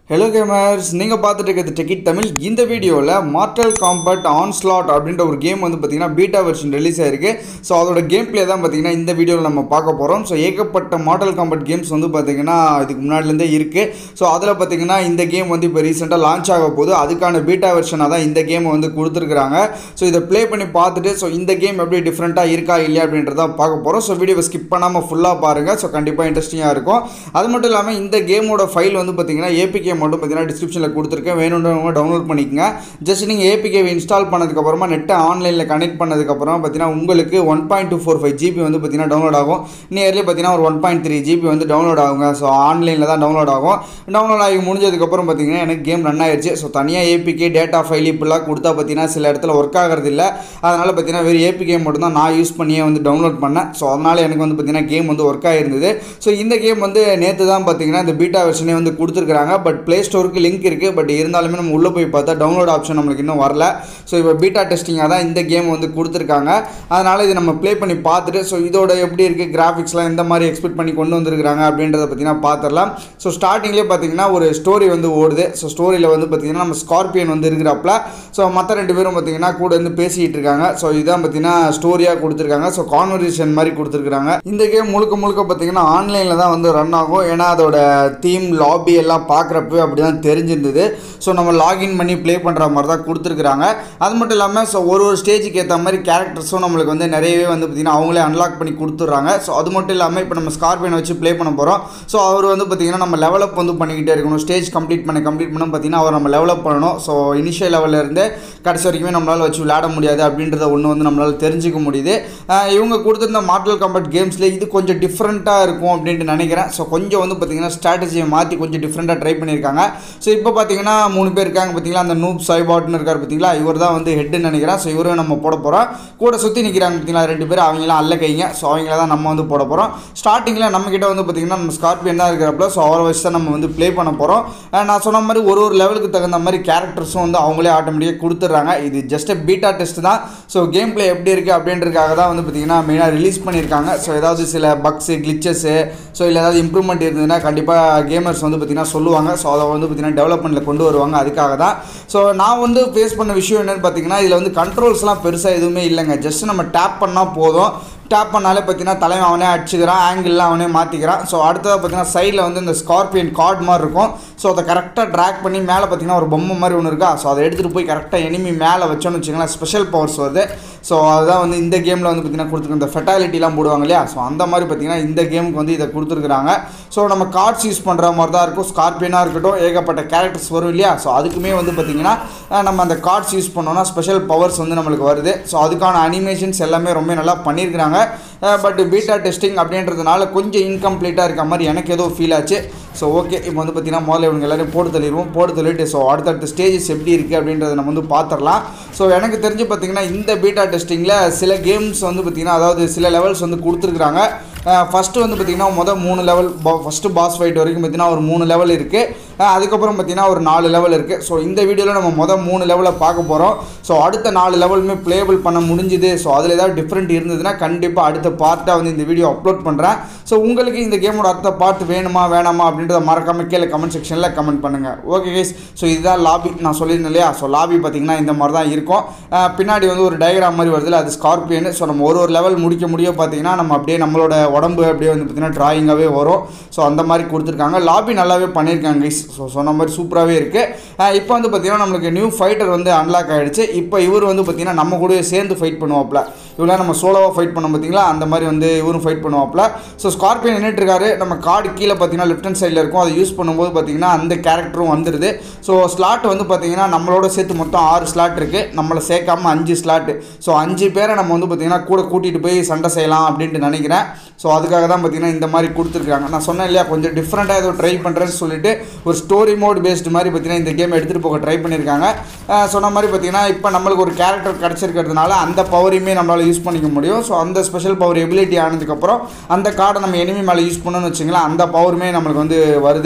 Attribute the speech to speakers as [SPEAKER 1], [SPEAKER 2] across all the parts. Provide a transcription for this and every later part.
[SPEAKER 1] Hello gamers நீங்கள் பார்த்துட்டு இருக்கிறது டெக்கிட் தமிழ் இந்த வீடியோவில் மார்டல் காம்பட் ஆன்ஸ்லாட் அப்படின்ற ஒரு கேம் வந்து பார்த்தீங்கன்னா பீட்டா வெர்ஷன் ரிலீஸ் ஆயிருக்கு ஸோ அதோட கேம் ப்ளே தான் பார்த்தீங்கன்னா இந்த வீடியோவில் நம்ம பார்க்க போகிறோம் ஸோ ஏகப்பட்ட மார்டல் காம்பட் கேம்ஸ் வந்து பார்த்தீங்கன்னா இதுக்கு முன்னாடிலேருந்தே இருக்குது ஸோ அதில் பார்த்தீங்கன்னா இந்த கேம் வந்து இப்போ ரீசெண்டாக லான்ச் ஆக போகுது அதுக்கான பீட்டா வெர்ஷனாக தான் இந்த கேமை வந்து கொடுத்துருக்குறாங்க ஸோ இதை ப்ளே பண்ணி பார்த்துட்டு ஸோ இந்த கேம் எப்படி டிஃப்ரெண்ட்டாக இருக்கா இல்லையா அப்படின்றத பார்க்க போகிறோம் ஸோ வீடியோவை ஸ்கிப் பண்ணாமல் ஃபுல்லாக பாருங்கள் ஸோ கண்டிப்பாக இன்ட்ரெஸ்டிங்காக இருக்கும் அது மட்டும் இல்லாமல் இந்த கேமோட ஃபைல் வந்து பார்த்தீங்கன்னா ஏபிகே மட்டும் பார்த்தீங்கன்னா டிஸ்கிரிப்ஷனில் கொடுத்துருக்கேன் வேணுன்றவங்க டவுன்லோட் பண்ணிக்கங்க ஜஸ்ட் நீங்கள் ஏபிகே இன்ஸ்டால் பண்ணதுக்கப்புறமா நெட்டை ஆன்லைனில் கனெக்ட் பண்ணதுக்கப்புறமா பார்த்தீங்கன்னா உங்களுக்கு one point two four five GB வந்து பார்த்தீங்கன்னா டவுன்லோட் ஆகும் நியர்லி பார்த்தீங்கன்னா ஒரு ஒன் பாயிண்ட் த்ரீ ஜிபி வந்து டவுன்லோட் ஆகுங்க ஸோ ஆன்லைனில் தான் டவுன்லோட் ஆகும் டவுன்லோட் ஆகி முடிஞ்சதுக்கப்புறம் பார்த்தீங்கன்னா எனக்கு கேம் ரன் ஆயிடுச்சு ஸோ தனியாக ஏபிகே டேட்டா ஃபைல் இப்படிலாம் கொடுத்தா பார்த்தீங்கன்னா சில இடத்துல ஒர்க் ஆகிறது இல்லை அதனால் பார்த்தீங்கன்னா வெறும் ஏபிகே மட்டும் தான் நான் யூஸ் பண்ணியே வந்து டவுன்லோட் பண்ணேன் ஸோ அதனால் எனக்கு வந்து பார்த்தீங்கன்னா கேம் வந்து ஒர்க் ஆகிருந்தது ஸோ இந்த கேம் வந்து நேற்று தான் பார்த்தீங்கன்னா இந்த பீட்டா வெர்ஷனே வந்து கொடுத்துருக்காங்க பட் ப்ளே ஸ்டோருக்கு லிங்க் இருக்குது பட் இருந்தாலுமே நம்ம உள்ளே போய் பார்த்தா டவுன்லோட் ஆப்ஷன் நம்மளுக்கு இன்னும் வரல ஸோ இப்போ பீட்டா டெஸ்டிங்காக தான் இந்த கேம் வந்து கொடுத்துருக்காங்க அதனால் இது நம்ம ப்ளே பண்ணி பார்த்துட்டு ஸோ இதோட எப்படி இருக்குது கிராஃபிக்ஸ்லாம் எந்த மாதிரி எக்ஸ்பெக்ட் பண்ணி கொண்டு வந்திருக்காங்க அப்படின்றத பார்த்தீங்கன்னா பார்த்துடலாம் ஸோ ஸ்டார்டிங்லேயே பார்த்தீங்கன்னா ஒரு ஸ்டோரி வந்து ஓடுது ஸோ ஸ்டோரியில் வந்து பார்த்தீங்கன்னா நம்ம ஸ்கார்பியன் வந்து இருக்கிறாப்புல ஸோ மற்ற ரெண்டு பேரும் பார்த்தீங்கன்னா கூட வந்து பேசிக்கிட்டு இருக்காங்க ஸோ இதான் பார்த்தீங்கன்னா ஸ்டோரியாக கொடுத்துருக்காங்க ஸோ கான்வர்சேஷன் மாதிரி கொடுத்துருக்காங்க இந்த கேம் முழுக்க முழுக்க பார்த்தீங்கன்னா ஆன்லைனில் தான் வந்து ரன் ஆகும் ஏன்னா அதோட தீம் லாபி எல்லாம் பார்க்குறப்ப அப்படி தான் தெரிஞ்சிருந்தது ஸோ நம்ம லாகின் பண்ணி ப்ளே பண்ணுற மாதிரி தான் கொடுத்துருக்குறாங்க அது மட்டும் இல்லாமல் ஸோ ஒரு ஒரு ஸ்டேஜுக்கு ஏற்ற மாதிரி கேரக்டர்ஸும் நம்மளுக்கு வந்து நிறையவே வந்து பார்த்திங்கன்னா அவங்களே அன்லாக் பண்ணி கொடுத்துட்றாங்க ஸோ அது மட்டும் இல்லாமல் இப்போ நம்ம ஸ்கார்பியனை வச்சு ப்ளே பண்ண போகிறோம் ஸோ அவர் வந்து பார்த்திங்கன்னா நம்ம லெவலப் வந்து பண்ணிக்கிட்டே இருக்கணும் ஸ்டேஜ் கம்ப்ளீட் பண்ண கம்ப்ளீட் பண்ண பார்த்திங்கன்னா அவர் நம்ம லெவலப் பண்ணணும் ஸோ இனிஷியல் லெவலில் இருந்து கடைசி வரைக்குமே நம்மளால் வச்சு விளையாட முடியாது அப்படின்றத ஒன்று வந்து நம்மளால் தெரிஞ்சுக்க முடியுது ஆஹ் இவங்க கொடுத்துருந்த மார்டல் காம்பட் கேம்ஸில் இது கொஞ்சம் டிஃப்ரெண்ட்டாக இருக்கும் அப்படின்ட்டு நினைக்கிறேன் ஸோ கொஞ்சம் வந்து பார்த்திங்கன்னா ஸ்ட்ராட்டஜியை மாற்றி கொஞ்சம் டிஃப்ரெண்ட்டாக ட்ரை பண்ணியிருக்காங்க ஸோ இப்போ பார்த்தீங்கன்னா மூணு பேர் இருக்காங்க பார்த்தீங்களா அந்த நூப் சாய்பாட்னு இருக்கார் பார்த்தீங்களா இவர் தான் வந்து ஹெட்டுன்னு நினைக்கிறேன் ஸோ இவரும் நம்ம போட போகிறோம் கூட சுற்றி நிற்கிறாங்க பார்த்தீங்களா ரெண்டு பேர் அவங்களாம் அல்ல கைங்க ஸோ அவங்கள தான் நம்ம வந்து போட போகிறோம் ஸ்டார்டிங்கில் நம்மக்கிட்ட வந்து பார்த்திங்கன்னா நம்ம ஸ்கார்பியன் தான் இருக்கிறப்பல ஸோ அவரை வச்சு தான் நம்ம வந்து ப்ளே பண்ண போகிறோம் நான் சொன்ன மாதிரி ஒரு ஒரு லெவலுக்கு தகுந்த மாதிரி கேரக்டர்ஸும் வந்து அவங்களே ஆட்டோமேட்டிக்காக கொடுத்துட்றாங்க இது ஜஸ்ட் பீட்டா டெஸ்ட் தான் ஸோ கேம் ப்ளே எப்படி இருக்குது அப்படின்றதுக்காக தான் வந்து பார்த்திங்கன்னா மெயினாக ரிலீஸ் பண்ணியிருக்காங்க ஸோ ஏதாவது சில பக்ஸு கிளிச்சஸ்ஸு ஸோ இல்லை ஏதாவது இம்ப்ரூவ்மெண்ட் இருந்ததுன்னா கண்டிப்பாக கேமர்ஸ் வந்து பார்த்திங்கன்னா சொல்லுவாங்க ஸோ அதை வந்து பார்த்திங்கன்னா டெவலப்மெண்ட்டில் கொண்டு வருவாங்க அதுக்காக தான் ஸோ நான் வந்து ஃபேஸ் பண்ண விஷயம் என்னென்னு பார்த்தீங்கன்னா இதில் வந்து கண்ட்ரோல்ஸ்லாம் பெருசாக எதுவுமே இல்லைங்க ஜஸ்ட் நம்ம டேப் பண்ணால் போதும் டேப் பண்ணாலே பார்த்தீங்கன்னா தலைவன் அவனே அடிச்சுக்கிறான் ஆங்கிள்லாம் அவனே மாற்றிக்கிறான் ஸோ அடுத்ததாக பார்த்தீங்கன்னா சைடில் வந்து இந்த ஸ்கார்பியன் கார்டு மாதிரி இருக்கும் ஸோ அதை கரெக்டாக ட்ராக் பண்ணி மேலே பார்த்தீங்கன்னா ஒரு பொம்மை மாதிரி ஒன்று இருக்கா ஸோ அதை எடுத்துகிட்டு போய் கரெக்டாக எனிமி மேலே வச்சோன்னு வச்சுங்களேன் ஸ்பெஷல் பவர்ஸ் வருது ஸோ அதுதான் வந்து இந்த கேமில் வந்து பார்த்திங்கன்னா கொடுத்துருக்க இந்த ஃபெட்டாலிட்டிலாம் போடுவாங்க இல்லையா ஸோ அந்த மாதிரி பார்த்தீங்கன்னா இந்த கேமுக்கு வந்து இதை கொடுத்துருக்குறாங்க ஸோ நம்ம கார்ட்ஸ் யூஸ் பண்ணுற மாதிரி தான் இருக்கும் ஸ்கார்பியனாக இருக்கட்டும் ஏகப்பட்ட கேரக்டர்ஸ் வரும் இல்லையா ஸோ அதுக்குமே வந்து பார்த்திங்கன்னா அஹ், நம்ம அந்த கார்ட்ஸ் யூஸ் பண்ணோம்னா ஸ்பெஷல் பவர்ஸ் வந்து நம்மளுக்கு வருது ஸோ அதுக்கான அனிமேஷன்ஸ் எல்லாமே ரொம்ப நல்லா பண்ணியிருக்கிறாங்க பட் பீட்டா டெஸ்டிங் அப்படின்றதுனால கொஞ்சம் இன்கம்ப்ளீட்டாக இருக்க மாதிரி எனக்கு ஏதோ ஃபீல் ஆச்சு ஸோ ஓகே இப்போ வந்து பார்த்திங்கன்னா முதல்ல இவங்க எல்லாரையும் போட்டு தள்ளிடுவோம் போட்டு தள்ளிட்டு ஸோ அடுத்தடுத்த ஸ்டேஜஸ் எப்படி இருக்குது அப்படின்றத நம்ம வந்து பார்த்துடலாம் ஸோ எனக்கு தெரிஞ்சு பார்த்திங்கன்னா இந்த பீட்டா டெஸ்டிங்கில் சில கேம்ஸ் வந்து பார்த்திங்கன்னா அதாவது சில லெவல்ஸ் வந்து கொடுத்துருக்குறாங்க ஃபஸ்ட்டு வந்து பார்த்திங்கன்னா மொதல் மூணு லெவல் ஃபஸ்ட்டு பாஸ் ஃபைட் வரைக்கும் பார்த்திங்கன்னா ஒரு மூணு லெவல் இருக்குது அதுக்கப்புறம் பார்த்திங்கன்னா ஒரு நாலு லெவல் இருக்குது ஸோ இந்த வீடியோவில் நம்ம மொதல் மூணு லெவலை பார்க்க போகிறோம் ஸோ அடுத்த நாலு லெவலுமே ப்ளேபிள் பண்ண முடிஞ்சுது ஸோ அதில் ஏதாவது டிஃப்ரெண்ட் இருந்ததுன்னா கண்டிப்பாக அடுத்த பார்ட்டாக வந்து இந்த வீடியோ அப்லோட் பண்ணுறேன் ஸோ உங்களுக்கு இந்த கேமோட அடுத்த பார்ட் வேணுமா வேணாமா அப்படின்றத மறக்காமல் கீழே கமெண்ட் செக்ஷனில் கமெண்ட் பண்ணுங்கள் ஓகே கைஸ் ஸோ இதுதான் லாபி நான் சொல்லியிருந்தேன் இல்லையா ஸோ லாபி பார்த்திங்கன்னா இந்த மாதிரி தான் இருக்கும் அஹ் பின்னாடி வந்து ஒரு டயக்ராம் மாதிரி வருதுல அது ஸ்கார்பியன் ஸோ நம்ம ஒரு ஒரு லெவல் முடிக்க முடிய பார்த்தீங்கன்னா நம்ம அப்படியே நம்மளோட உடம்பு அப்படியே வந்து பார்த்திங்கன்னா ட்ராயிங்காகவே வரும் ஸோ அந்த மாதிரி கொடுத்துருக்காங்க லாபி நல்லாவே பண்ணியிருக்காங்க கைஸ் ஸோ சொன்ன மாதிரி சூப்பராகவே இருக்குது இப்போ வந்து பார்த்திங்கன்னா நம்மளுக்கு நியூ ஃபைட்டர் வந்து அன்லாக் ஆகிடுச்சு இப்போ இவர் வந்து பார்த்திங்கன்னா நம்ம கூட சேர்ந்து ஃபைட் பண்ணுவாப்ல இவ்வளோ நம்ம சோலோவாக ஃபைட் பண்ணோம் பார்த்தீங்களா அந்த மாதிரி வந்து இவரும் ஃபைட் பண்ணுவாப்ல ஸோ ஸ்கார்பியன் நின்றுட்டு இருக்காரு நம்ம கார்டு கீழே பார்த்தீங்கன்னா லெஃப்ட் ஹேண்ட் சைடில் இருக்கும் அதை யூஸ் பண்ணும்போது பார்த்தீங்கன்னா அந்த கேரக்டரும் வந்துடுது ஸோ ஸ்லாட் வந்து பார்த்தீங்கன்னா நம்மளோட சேர்த்து மொத்தம் ஆறு ஸ்லாட் இருக்குது நம்மளை சேர்க்காம அஞ்சு ஸ்லாட்டு ஸோ அஞ்சு பேரை நம்ம வந்து பார்த்தீங்கன்னா கூட கூட்டிகிட்டு போய் சண்டை செய்யலாம் அப்படின்ட்டு நினைக்கிறேன் ஸோ அதுக்காக தான் பார்த்தீங்கன்னா இந்த மாதிரி கொடுத்துருக்காங்க நான் சொன்னேன் இல்லையா கொஞ்சம் டிஃப்ரெண்ட்டாக ஏதோ ட்ரை பண்ணுறேன்னு சொல்லிட்டு ஒரு ஸ்டோரி மோட் பேஸ்டு மாதிரி பார்த்தீங்கன்னா இந்த கேம் எடுத்துகிட்டு போக ட்ரை பண்ணியிருக்காங்க அஹ் சொன்ன மாதிரி பார்த்தீங்கன்னா இப்போ நம்மளுக்கு ஒரு கேரக்டர் கிடச்சிருக்கிறதுனால அந்த பவரையுமே நம்மளால் யூஸ் பண்ணிக்க முடியும் ஸோ அந்த ஸ்பெஷல் பவர் எபிலிட்டி ஆனதுக்கப்புறம் அந்த கார்டை நம்ம எனிமி மேலே யூஸ் பண்ணணும்னு வச்சுங்களேன் அந்த பவருமே நம்மளுக்கு வந்து வருது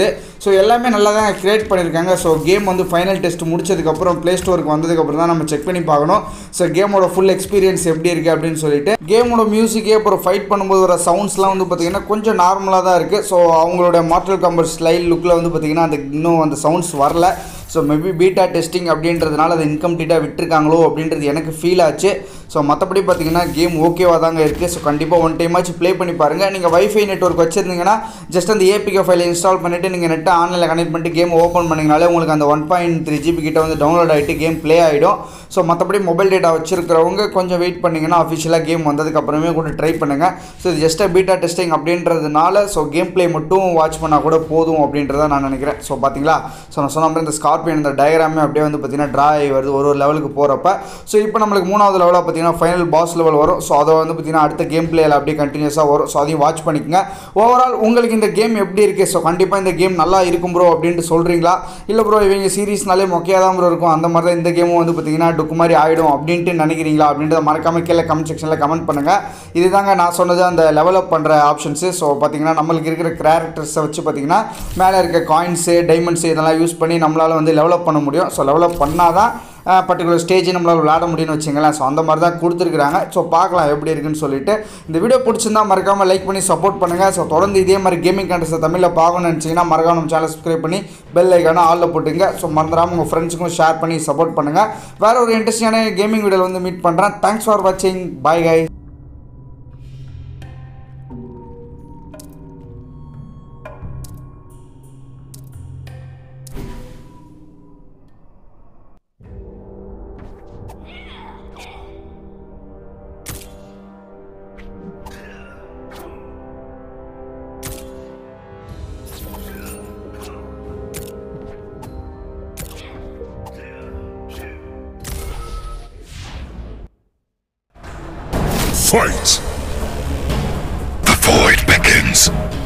[SPEAKER 1] ஸோ எல்லாமே நல்லா தான் கிரியேட் பண்ணியிருக்காங்க ஸோ கேம் வந்து ஃபைனல் டெஸ்ட் முடிச்சதுக்கப்புறம் ப்ளே ஸ்டோருக்கு வந்ததுக்கப்புறம் தான் நம்ம செக் பண்ணி பார்க்கணும் ஸோ கேமோட ஃபுல் எக்ஸ்பீரியன்ஸ் எப்படி இருக்குது அப்படின்னு சொல்லிட்டு கேமோட மியூசிக்கே அப்புறம் ஃபைட் பண்ணும்போது வர சவுண்ட்ஸ்லாம் வந்து பார்த்திங்கன்னா கொஞ்சம் நார்மலாக தான் இருக்குது ஸோ அவங்களோட மார்டல் காம்பர் ஸ்லைல் லுக்கில் வந்து பார்த்திங்கன்னா அந்த இன்னும் அந்த சவுண்ட்ஸ் வரல ஸோ மேபி பீட்டா டெஸ்டிங் அப்படின்றதுனால அதை இன்கம்ப்ளீட்டாக விட்டுருக்காங்களோ அப்படின்றது எனக்கு ஃபீல் ஆச்சு ஸோ மற்றபடி பார்த்தீங்கன்னா கேம் ஓகேவாக தாங்க இருக்குது ஸோ கண்டிப்பாக ஒன் டைமாச்சும் ப்ளே பண்ணி பாருங்கள் நீங்கள் வைஃபை நெட்ஒர்க் வச்சுருந்தீங்கன்னா ஜஸ்ட் அந்த ஏபிகே ஃபைலை இன்ஸ்டால் பண்ணிவிட்டு நீங்கள் நெட்டை ஆன்லைனில் கனெக்ட் பண்ணிட்டு கேம் ஓப்பன் பண்ணிங்கனாலே உங்களுக்கு அந்த ஒன் பாயிண்ட் த்ரீ ஜிபி கிட்ட வந்து டவுன்லோட் ஆகிட்டு கேம் ப்ளே ஆகிடும் ஸோ மற்றபடி மொபைல் டேட்டா வச்சிருக்கிறவங்க கொஞ்சம் வெயிட் பண்ணிங்கன்னா அஃபிஷியலாக கேம் வந்ததுக்கு அப்புறமே கூட ட்ரை பண்ணுங்கள் ஸோ இது ஜஸ்ட் பீட்டா டெஸ்டிங் அப்படின்றதுனால ஸோ கேம் ப்ளே மட்டும் வாட்ச் பண்ணால் கூட போதும் அப்படின்றத நான் நினைக்கிறேன் ஸோ பார்த்தீங்களா ஸோ நான் சொன்ன மாதிரி இந்த ஸ்கார்பியன் இந்த டயக்ராமே அப்படியே வந்து பார்த்தீங்கன்னா ட்ரா ஆகி வருது ஒரு ஒரு லெவலுக்கு போகிறப்ப ஸோ இப்போ நம்மளுக்கு மூணாவது லெவலாக பார்த்தீங்கன்னா ஃபைனல் பாஸ் லெவல் வரும் ஸோ அதை வந்து பார்த்தீங்கன்னா அடுத்த கேம் பிளேயில் அப்படியே கண்டினியூஸாக வரும் ஸோ அதையும் வாட்ச் பண்ணிக்கங்க ஓவரால் உங்களுக்கு இந்த கேம் எப்படி இருக்குது ஸோ கண்டிப்பாக இந்த கேம் நல்லா இருக்கும் ப்ரோ அப்படின்ட்டு சொல்கிறீங்களா இல்லை ப்ரோ இவங்க சீரீஸ்னாலே மொக்கையாக தான் ப்ரோ இருக்கும் அந்த மாதிரி தான் இந்த கேமும் வந்து பார்த்தீங்கன்னா டுக்கு மாதிரி ஆகிடும் அப்படின்ட்டு நினைக்கிறீங்களா அப்படின்றத மறக்காம கீழே கமெண்ட் செக்ஷனில் கமெண்ட் பண்ணுங்கள் இதுதாங்க நான் சொன்னது அந்த லெவலப் பண்ணுற ஆப்ஷன்ஸு ஸோ பார்த்தீங்கன்னா நம்மளுக்கு இருக்கிற கேரக்டர்ஸை வச்சு பார்த்தீங்கன்னா மேலே இருக்க காயின்ஸு டைமண்ட்ஸு இதெல்லாம் யூஸ் பண்ணி நம்மளால் வந்து லெவலப் பண்ண முடியும் ஸோ லெவலப் பண்ணால் தான் பர்டிகுலர் ஸ்டேஜ் நம்மளால் விளையாட முடியும்னு வச்சுங்களேன் ஸோ அந்த மாதிரி தான் கொடுத்துருக்குறாங்க ஸோ பார்க்கலாம் எப்படி இருக்குன்னு சொல்லிட்டு இந்த வீடியோ பிடிச்சிருந்தா மறக்காமல் லைக் பண்ணி சப்போர்ட் பண்ணுங்கள் ஸோ தொடர்ந்து இதே மாதிரி கேமிங் கண்டஸ்ட்டை தமிழில் பார்க்கணும்னு நினச்சிங்கன்னா மறக்காம நம்ம சேனல் சப்ஸ்கிரைப் பண்ணி பெல் ஐக்கான ஆளில் போட்டுங்க ஸோ மறந்துடாமல் உங்கள் ஃப்ரெண்ட்ஸுக்கும் ஷேர் பண்ணி சப்போர்ட் பண்ணுங்கள் வேறு ஒரு இன்ட்ரெஸ்டிங்கான கேமிங் வீடியோவில் வந்து மீட் பண்ணுறேன் தேங்க்ஸ் ஃபார் வாட்சிங் பாய் கை
[SPEAKER 2] Fight! The void begins.